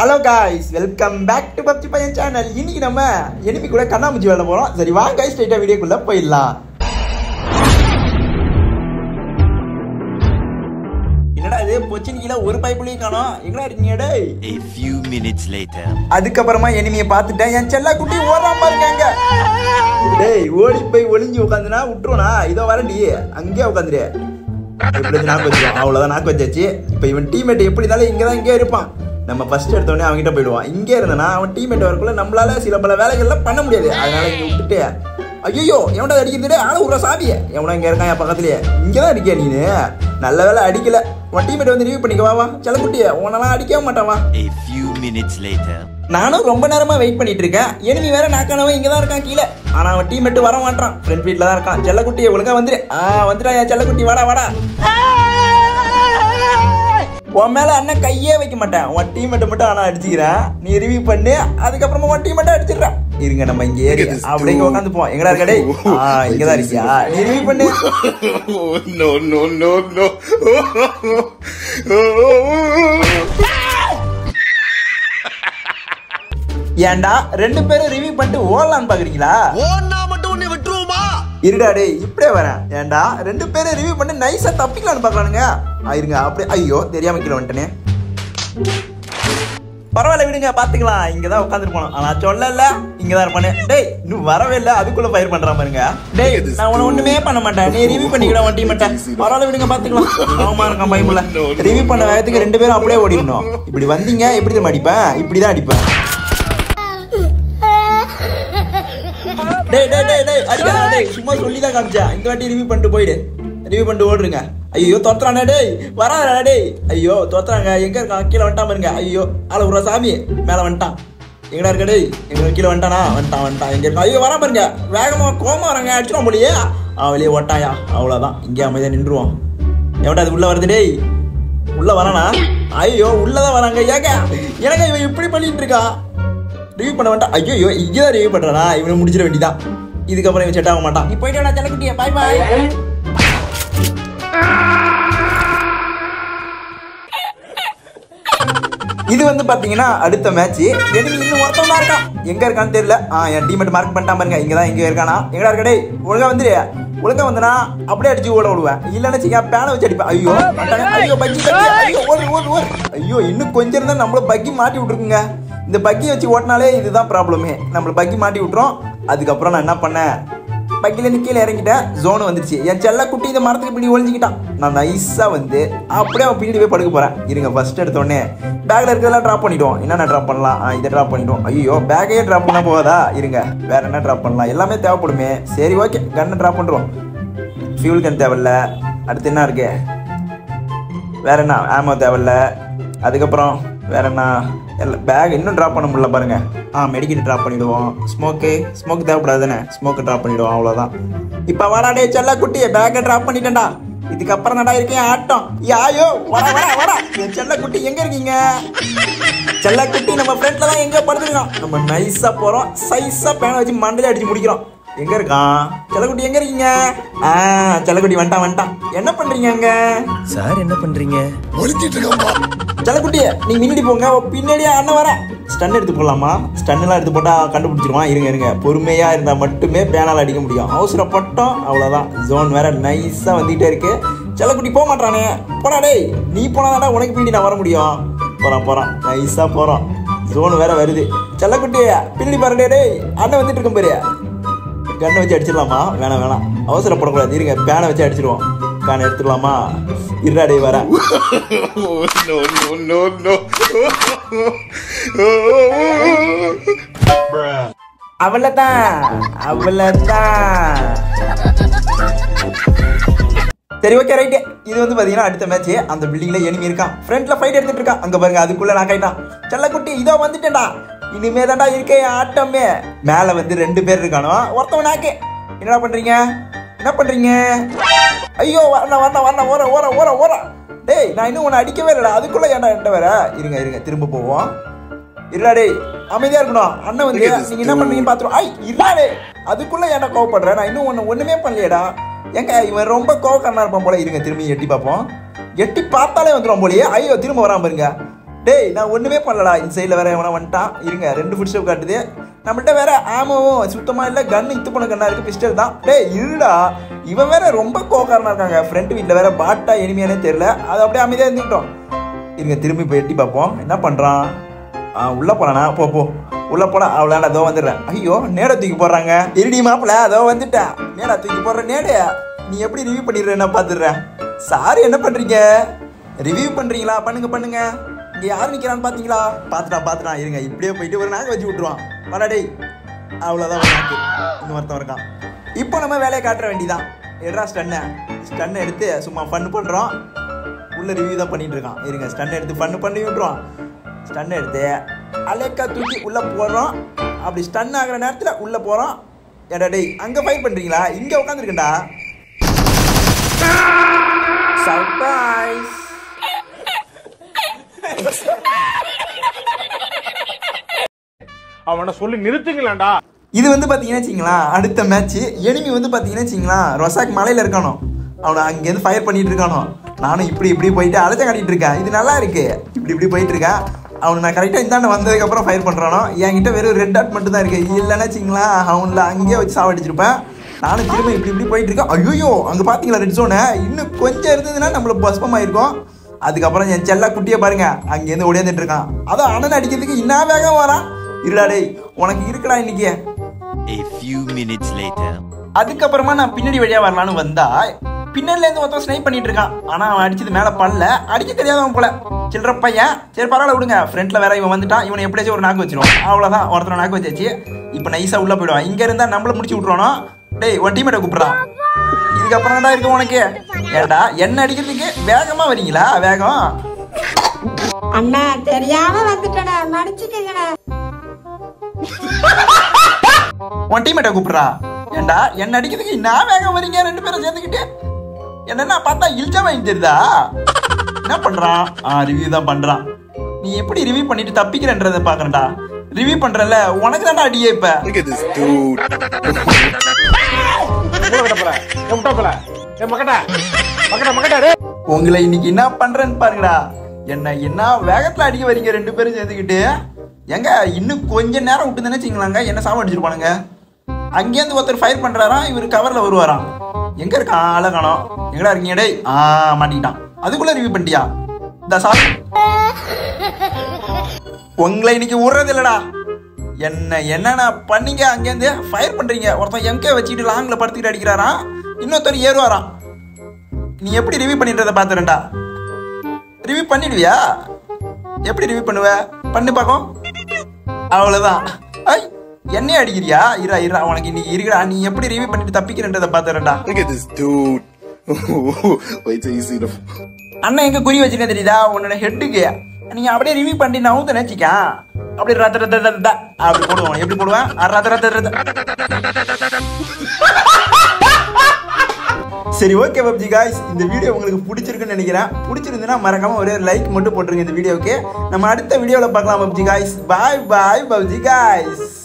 Hello guys welcome back to PUBG பையன் channel இன்னைக்கு நம்ம எனிமி கூட கண்ணாமூச்சி விளையாட போறோம் சரி வாங்க guys ஸ்ட்ரைட்டா வீடியோக்குள்ள போயிடலாம் என்னடா இது பொச்சினிக்கில ஒரு பைப்புலையும் காணோம் எங்கடா இருக்கீங்க டேய் A few minutes later. அதுக்கப்புறமா எனிமியை பார்த்துட்டேன் என் செல்ல குட்டி ஓடாம இருக்காங்க டேய் ஓடி போய் ஒளிஞ்சு உட்காந்துனா விட்டுருவனா இதோ வரண்டி அங்கேயே உட்காந்துரு எப்படியாச்சும் நாக்கு வச்சிருவான் அவ்வளோதான் நாக்கு வச்சாச்சு இப்போ இவன் டீம்மேட் எப்படி இருந்தாலும் இங்கே தான் இங்கே இருப்பான் நம்ம ஃபர்ஸ்ட் எடுத்தோடனே அவன்கிட்ட போயிடுவான் இங்கே இருந்தனா அவன் டீம்மேட் வரக்குள்ள நம்மளால சில பல வேலைகள்லாம் பண்ண முடியாது அதனால இங்கே விட்டுட்டு ஐயோ எவன்டா அடிக்கிறது ஆள விட்ற சாமியை எவனா இங்கே இருக்கான் என் பக்கத்துலயே இங்கே தான் அடிக்கிய நீனு நல்ல வேலை அடிக்கல உன் டீம்மேட் வந்து ரிவ்யூ பண்ணிக்க வா வா செல்லக்குட்டிய உன்னெல்லாம் அடிக்கவே மாட்டான் வா A few minutes later. நானும் ரொம்ப நேரமா வெயிட் பண்ணிட்டு இருக்கேன் எனிமி வேற நாக்கானவன் இங்க தான் இருக்கான் கீழே ஆனா அவன் டீம் மட்டும் வர மாட்டான் ஃப்ரெண்ட் வீட்ல தான் இருக்கான் செல்லக்குட்டியை ஒழுங்கா வந்துரு ஆ வந்துடா என் செல்லக்குட்டி வாடா வாடா உன் மேல அண்ணன் கையே வைக்க மாட்டேன் உன் டீம் மட்டும் மட்டும் ஆனா அடிச்சுக்கிறேன் நீ ரிவ்யூ பண்ணு அதுக்கப்புறமா உன் டீம் மட்டும் அடிச்சிடுறேன் இருங்க நம்ம இங்க ஏறி அப்படிங்க உட்காந்து போவோம் எங்கடா இருக்கடே ஆ இங்கதான் இருக்கியா நீ ரிவ்யூ பண்ணு Oh, no, no, no, no. ஏன்டா ரெண்டு பேரும் ரிவ்யூ பண்ணிட்டு ஓடலான்னு பாக்குறீங்களா ஓன்னா மட்டும் உன்னை விட்டுருவோமா இருடா டேய் இப்படியே வரேன் ஏன்டா ரெண்டு பேரும் ரிவ்யூ பண்ணி நைஸா தப்பிக்கலாம்னு பார்க்கலானுங்க ஆ, இருங்க அப்படியே ஐயோ தெரியாம கீழே வந்துட்டேனே பரவாயில்ல விடுங்க பாத்துக்கலாம் இங்க தான் உட்காந்துருப்போம் ஆனா சொல்லல இங்க தான் இருப்பானே டேய் இன்னும் வரவே இல்ல அதுக்குள்ள ஃபயர் பண்ற பாருங்க டேய் நான் உன ஒண்ணுமே பண்ண மாட்டேன் நீ ரிவ்யூ பண்ணிக்கிட வண்டி மாட்டேன் பரவாயில்ல விடுங்க பாத்துக்கலாம் ஆமா இருக்கான் பயமுல ரிவ்யூ பண்ண வேகத்துக்கு ரெண்டு பேரும் அப்படியே ஓடிடணும் இப்படி வந்தீங்க எப்படி தெரியுமா அடிப்பேன் இப்படிதான் அடிப்பேன் டேய் டேய் டேய் டேய் அடிக்காத டேய் சும்மா சொல்லி தான் காமிச்சேன் இந்த வாட்டி ரிவ்யூ பண்ணிட்டு போயிடு ரிவ்யூ பண்ணிட்டு ஓடுறீங்க ஐயோ தோத்துறானே டேய் வராதடா டேய் ஐயோ தோத்துறாங்க எங்க இருக்கான் கீழே வந்துட்டான் பாருங்க ஐயோ ஆள விடுற சாமி மேல வந்துட்டான் எங்கடா இருக்க டேய் எங்க கீழே வந்துட்டானா வந்துட்டான் வந்துட்டான் எங்க இருக்கான் ஐயோ வரா பாருங்க வேகமா கோமா வராங்க அடிச்சிடும் போலியே அவன் வெளியே ஓட்டாயா அவ்வளவுதான் இங்கே அமைதியா நின்றுவான் எவன்டா அது உள்ள வருது டேய் உள்ள வரானா ஐயோ உள்ளதான் வராங்க ஏங்க எனக்கு இவன் இப்படி பண்ணிட்டு இருக்கான் ரிவ்யூ பண்ண வேண்டாம் ஐயோ இங்கதான் ரிவ்யூ பண்றானா இவனை முடிச்சிட வேண்டியதான் இதுக்கப்புறம் இவன் செட் ஆக மாட்டான் நீ போயிட்டு வேணா செல்லக்குட்டியா பாய் பாய் இது வந்து பாத்தீங்கன்னா அடுத்த மேட்ச் எனக்கு இன்னும் ஒருத்தன் தான் இருக்கான் எங்க இருக்கான்னு தெரியல ஆ என் டீமேட் மார்க் பண்ணிட்டான் பாருங்க இங்க தான் இங்க இருக்கானா எங்கடா இருக்க டேய் ஒழுங்கா வந்துரு ஒழுங்கா வந்தனா அப்படியே அடிச்சு ஓட விடுவேன் இல்லன்னு வச்சுக்க பேனை வச்சு அடிப்பேன் ஐயோ வந்துட்டானே. ஐயோ பக்கி தட்டி. ஐயோ ஓடு ஓடு ஓடு ஐயோ இன்னும் கொஞ்சம் இருந்தா நம்மள பக்கி மாட்டி விட்டுருக்குங்க இந்த பக்கி வச்சு ஓட்டினாலே இதுதான் ப்ராப்ளமே நம்மள பக்கி மாட்டி விட்டுரும் அதுக்கப்புறம் நான் என்ன பண்ணேன் பக்கிலேருந்து கீழே இறங்கிட்டேன் ஜோன் வந்துருச்சு என் செல்ல குட்டி இந்த மரத்துக்கு பிடி ஒழிஞ்சிக்கிட்டான் நான் நைஸாக வந்து அப்படியே அவன் பின்னாடி போய் படுக்க போகிறேன் இருங்க ஃபர்ஸ்ட் எடுத்தோடனே பேக்கில் இருக்கிறதெல்லாம் ட்ராப் பண்ணிட்டோம் என்னென்ன ட்ராப் பண்ணலாம் ஆ இதை ட்ராப் பண்ணிட்டோம் ஐயோ பேக்கையே ட்ராப் பண்ணால் போகாதா இருங்க வேற என்ன ட்ராப் பண்ணலாம் எல்லாமே தேவைப்படுமே சரி ஓகே கன்னை ட்ராப் பண்ணுறோம் ஃபியூல் கன் தேவையில்ல அடுத்து என்ன இருக்கு வேற என்ன ஆமோ தேவையில்ல அதுக்கப்புறம் வேற என்ன எல்லாம் பேக் இன்னும் ட்ராப் பண்ண முடியல பாருங்க ஆ மெடிக்கெட் ட்ராப் பண்ணிடுவோம் ஸ்மோக்கு ஸ்மோக் தேவைப்படாது தானே ஸ்மோக்கு ட்ராப் பண்ணிடுவோம் அவ்வளோதான் இப்போ வாடாடே செல்ல குட்டி பேக்கை ட்ராப் பண்ணிட்டேன்டா இதுக்கப்புறம் நடா இருக்கேன் ஆட்டம் யாயோ வர வர வர என் செல்ல குட்டி எங்க இருக்கீங்க செல்ல குட்டி நம்ம ஃப்ரெண்ட்ல தான் எங்க படுத்துருக்கோம் நம்ம நைஸா போறோம் சைஸா பேனை வச்சு மண்டையில அடிச்சு முடிக்கிறோம் எங்க இருக்கான் செல்லக்குட்டி எங்க இருக்கீங்க ஆ செல்லக்குட்டி வந்துட்டான் வந்துட்டான் என்ன பண்றீங்க அங்க சார் என்ன பண்றீங்க ஒளிஞ்சிட்டு இருக்காம்பா செல்லக்குட்டி நீ முன்னாடி போங்க உன் பின்னாடியே அண்ணன் வர ஸ்டன் எடுத்து போடலாமா ஸ்டன் எல்லாம் எடுத்து போட்டா கண்டுபிடிச்சிருவான் இருங்க இருங்க பொறுமையா இருந்தா மட்டுமே பேனால் அடிக்க முடியும் அவசரப்பட்டோம் அவ்வளவுதான் ஜோன் வேற நைஸா வந்துகிட்டே இருக்கு செல்லக்குட்டி போக மாட்டானே போடா டேய் நீ போனாதாடா உனக்கு பின்னாடி நான் வர முடியும் போறான் போறான் நைஸா போறோம் ஜோன் வேற வருது செல்லக்குட்டி பின்னாடி பாருடே டேய் அண்ணன் வந்துட்டு இருக்கும் பாரு கண்ணை வச்சு அடிச்சிடலாமா வேணாம் வேணாம் அவசரப்படக்கூடாது இருங்க பேனை வச்சு அடிச்சிடுவோம் பேனை எடுத்துடலாமா இருடாடே வர Oh, no, no, no, no. அவ்வளவுதான் அவ்வளவுதான் சரி ஓகே ரைட்டு இது வந்து பாத்தீங்கன்னா அடுத்த மேட்ச் அந்த பில்டிங்ல எனிமி இருக்கான் ஃப்ரண்ட்ல ஃபைட் எடுத்துட்டு இருக்கான் அங்க பாருங்க அதுக்குள்ள நான் கைட்டான் செல்லக்குட்டி இதோ வந்துட்டேன்டா இனிமே தான்டா இருக்கே ஆட்டமே மேல வந்து ரெண்டு பேர் இருக்கானோ ஒருத்தவன் நாக்கு என்னடா பண்றீங்க என்ன பண்றீங்க ஐயோ வரண்ணா வரண்ணா வரண்ணா ஓர ஓர ஓர ஓர டேய் நான் இன்னும் உன்னை அடிக்கவே இல்லடா அதுக்குள்ள ஏன்டா என்கிட்ட வேற இருங்க இருங்க திரும்ப போவோம் இருடா டேய் அமைதியா இருக்கணும் அண்ணன் வந்து நீங்க என்ன பண்றீங்க பாத்துரும் ஐ இருடா டேய் அதுக்குள்ள என்ன கோவப்படுற நான் இன்னும் ஒண்ணு ஒண்ணுமே பண்ணலையேடா ஏங்க இவன் ரொம்ப கோவக்காரனா இருப்பான் போல இருங்க திரும்பி எட்டி பார்ப்போம் எட்டி பார்த்தாலே வந்துடும் போலயே ஐயோ திரும்ப வராம பாருங்க டேய் நான் ஒண்ணுமே பண்ணலடா இந்த சைடில் வேற எவனா வந்துட்டான் இருங்க ரெண்டு ஃபுட் ஸ்டெப் காட்டுது நம்மள்ட்ட வேற ஆமாவும் சுத்தமா இல்ல கன் இத்து பண்ண கண்ணா இருக்கு பிஸ்டல் தான் டேய் இருடா இவன் வேற ரொம்ப கோக்காரனா இருக்காங்க ஃப்ரெண்ட் வீட்டில் வேற பாட்டா எனிமையானே தெரியல அது அப்படியே அமைதியா இருந்துக்கிட்டோம் இருங்க திரும்பி போய் எட்டி பார்ப்போம் என்ன பண்றான் ஆ உள்ள போறானா போ போ உள்ள போடா அவ்வளோ அதோ வந்துடுறேன் ஐயோ நேடை தூக்கி போடுறாங்க இருடி மாப்பிள அதோ வந்துட்டேன் நேடா தூக்கி போடுற நேடு நீ எப்படி ரிவ்யூ பண்ணிடுற நான் பார்த்துடுறேன் சார் என்ன பண்றீங்க ரிவ்யூ பண்றீங்களா பண்ணுங்க பண்ணுங்க இங்க யார் நிக்கிறான்னு பாத்தீங்களா பாத்துட்டா பாத்துட்டா இருங்க இப்படியே போயிட்டு ஒரு நாக்கு வச்சு விட்டுருவான் வாடா டேய் அவ்வளோதான் ஒரு நாக்கு இன்னும் ஒருத்தன் இருக்கான் இப்போ நம்ம வேலையை காட்டுற வேண்டியதான் எடுறா ஸ்டன்னை ஸ்டன்னை எடுத்து சும்மா ஃபன் பண்றோம் உள்ள ரிவ்யூ தான் பண்ணிட்டு இருக்கான் இருங்க ஸ்டன் எடுத்து ஃபன் பண்ணி விட்டுருவான் ஸ்டன் எடுத்து அலேக்கா தூக்கி உள்ள போடுறோம் அப்படி ஸ்டன் ஆகுற நேரத்தில் உள்ள போறோம் ஏடா டேய் அங்க ஃபைட் பண்றீங்களா இங்க உட்காந்துருக்கேன்டா சர்ப்ரைஸ் அவனை சொல்லி நிறுத்துங்களேன்டா இது வந்து பார்த்தீங்கன்னா வச்சிங்களேன் அடுத்த மேட்ச் எனிமி வந்து பார்த்தீங்கன்னா வச்சிங்களேன் ரொசாக் மலையில் இருக்கானோ அவனை அங்கேருந்து ஃபயர் பண்ணிட்டு இருக்கானோ நானும் இப்படி இப்படி போயிட்டு அழைச்ச காட்டிட்டு இருக்கேன் இது நல்லா இருக்கு இப்படி இப்படி போயிட்டு இருக்கேன் அவனை நான் கரெக்டாக இந்தாண்ட வந்ததுக்கப்புறம் ஃபயர் பண்ணுறானோ என்கிட்ட வெறும் ரெட் டாட் மட்டும் தான் இருக்கு இல்லைன்னா வச்சிங்களேன் அவனில் அங்கேயே வச்சு சாவடிச்சிருப்பேன் நானும் திரும்ப இப்படி இப்படி போயிட்டு இருக்கேன் ஐயோ அங்கே பார்த்தீங்களா ரெட் ஜோனை இன்னும் கொஞ்சம் இருந்ததுன்னா நம்மளுக்கு பஸ்பமாயிருக்கும் அதுக்கப்புறம் என் செல்ல குட்டியை பாருங்க அங்கேருந்து ஓடியாந்துட்டு இருக்கான் அதான் அண்ணன் அடிக்கிறதுக்கு என்ன வேகம் வரான் இருடா டேய் உனக்கு இருக்குடா இன்னைக்கு A few minutes later. அதுக்கப்புறமா நான் பின்னாடி வழியா வரலான்னு வந்தா பின்னாடில இருந்து ஒருத்தன் ஸ்னைப் பண்ணிட்டு இருக்கான் ஆனா அவன் அடிச்சது மேல பல்ல அடிக்க தெரியாதவன் போல சில்லற பையன் சரி பரவாயில்ல விடுங்க ஃப்ரண்ட்ல வேற இவன் வந்துட்டான் இவனை எப்படியாச்சும் ஒரு நாக்கு வச்சிருவான் அவ்வளவுதான் ஒருத்தனை நாக்கு வச்சாச்சு இப்போ நைஸா உள்ள போயிடுவான் இங்க இருந்தா நம்மள முடிச்சு விட்டுருவானோ டேய் ஒன் டீமேட்டை கூப்பிடுறான் இதுக்கப்புறம் தான் இருக்கு உனக்கு ஏடா என்ன அடிக்கிறதுக்கு வேகமா வரீங்களா வேகம் அண்ணா தெரியாம வந்துட்டேண்ணே மன்னிச்சுக்கங்கண்ணே உன் டீமேட்டை கூப்பிடுறா ஏண்டா என்ன அடிக்கிறதுக்கு என்ன வேகம் வரீங்க ரெண்டு பேரும் சேர்ந்துக்கிட்டு என்னன்னா பார்த்தா இல்ஜா வாங்கி தெரியுதா என்ன பண்றான் ஆ ரிவ்யூ தான் பண்றான் நீ எப்படி ரிவ்யூ பண்ணிட்டு தப்பிக்கிறன்றத பாக்குறேன்டா ரிவ்யூ பண்றல உனக்கு தான்டா அடியே இப்ப Look at this dude. முட்டப்பல என் முட்டப்பல என் மக்கட்ட மக்கட்ட மக்கட்ட டேய் உங்களை இன்னைக்கு என்ன பண்றேன்னு பாருங்கடா என்ன என்ன வேகத்துல அடிக்க வரீங்க ரெண்டு பேரும் சேர்ந்துக்கிட்டு எங்க இன்னும் கொஞ்ச நேரம் விட்டு தானே வச்சுக்கலாங்க என்ன சாம அடிச்சிருப்பானுங்க அங்கேருந்து ஒருத்தர் ஃபயர் பண்றாராம் இவர் கவர்ல வருவாராம் எங்க இருக்கான் ஆளை காணோம் எங்கடா இருக்கீங்க டேய் ஆ மாட்டிக்கிட்டான் அதுக்குள்ள ரிவ்யூ பண்ணிட்டியா இந்த சார் உங்களை இன்னைக்கு விடுறது இல்லடா என்ன என்னென்ன பண்ணீங்க அங்கேருந்து ஃபயர் பண்றீங்க ஒருத்தன் எம்கே வச்சுக்கிட்டு லாங்ல படுத்துக்கிட்டு அடிக்கிறாராம் இன்னொருத்தர் ஏறுவாராம் நீ எப்படி ரிவ்யூ பண்ணின்றத பாத்துறேன்டா ரிவ்யூ பண்ணிடுவியா எப்படி ரிவ்யூ பண்ணுவ பண்ணு பார்க்கும் அவ்வளவுதான் ஐ என்னைய அடிக்கிறியா இரா இரா உனக்கு இன்னைக்கு இருக்குடா நீ எப்படி ரிவ்யூ பண்ணிட்டு தப்பிக்கிறன்றத பாத்துறேன்டா Look at this dude. Wait till you see the. அண்ணன் எங்க குறி வச்சிருக்கேன் தெரியுதா உன்னோட ஹெட்டுக்கு நீங்க அப்படியே ரிவ்யூ பண்ணி நவுத்து நினைச்சிக்க அப்படி ரத்த ரத்த ரத்த அப்படி போடுவோம் எப்படி போடுவேன் அ, ரத்த ரத்த ரத்த சரி ஓகே பப்ஜி காய்ஸ் இந்த வீடியோ உங்களுக்கு பிடிச்சிருக்குன்னு நினைக்கிறேன் பிடிச்சிருந்துன்னா மறக்காம ஒரே லைக் மட்டும் போட்டுருங்க இந்த வீடியோவுக்கு நம்ம அடுத்த வீடியோவில் பார்க்கலாம் PUBG guys bye bye PUBG guys